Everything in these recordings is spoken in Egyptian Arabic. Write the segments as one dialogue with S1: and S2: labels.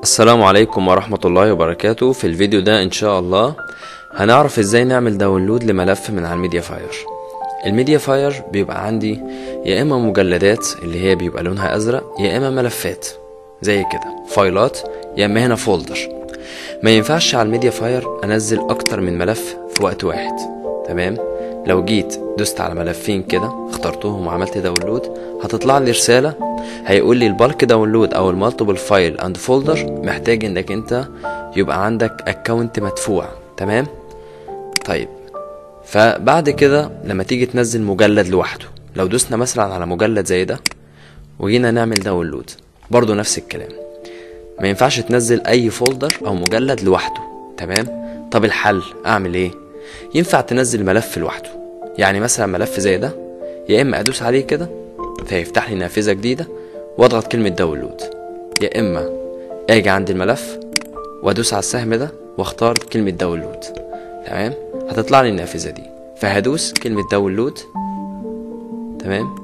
S1: السلام عليكم ورحمة الله وبركاته في الفيديو ده ان شاء الله هنعرف ازاي نعمل داونلود لملف من على الميديا فاير الميديا فاير بيبقى عندي يا اما مجلدات اللي هي بيبقى لونها ازرق يا اما ملفات زي كده فايلات يا اما هنا فولدر ما ينفعش على الميديا فاير انزل اكتر من ملف في وقت واحد تمام لو جيت دوست على ملفين كده اخترتهم وعملت داونلود هتطلع لي رساله هيقول لي البالك داونلود او المالتيبل فايل اند فولدر محتاج انك انت يبقى عندك اكونت مدفوع تمام طيب فبعد كده لما تيجي تنزل مجلد لوحده لو دوسنا مثلا على مجلد زي ده وجينا نعمل داونلود برضو نفس الكلام ما ينفعش تنزل اي فولدر او مجلد لوحده تمام طب الحل اعمل ايه ينفع تنزل ملف لوحده يعني مثلا ملف زي ده يا اما ادوس عليه كده فيفتح لي نافذه جديده واضغط كلمه داونلود يا اما اجي عند الملف وادوس على السهم ده واختار كلمه داونلود تمام هتطلع لي النافذه دي فهدوس كلمه داونلود تمام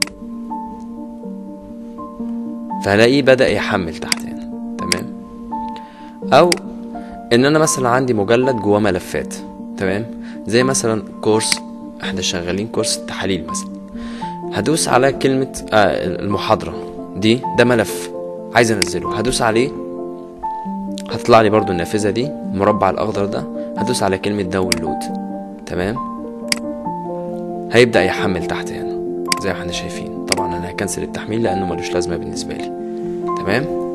S1: فهلاقيه بدا يحمل تحت هنا تمام او ان انا مثلا عندي مجلد جواه ملفات تمام زي مثلا كورس احنا شغالين كورس التحاليل مثلا هدوس على كلمة آه المحاضرة دي ده ملف عايز انزله هدوس عليه هتطلع لي برضو النافذة دي المربع الاخضر ده هدوس على كلمة داونلود تمام هيبدأ يحمل تحت هنا زي ما احنا شايفين طبعا انا هكنسل التحميل لانه ملوش لازمة بالنسبة لي تمام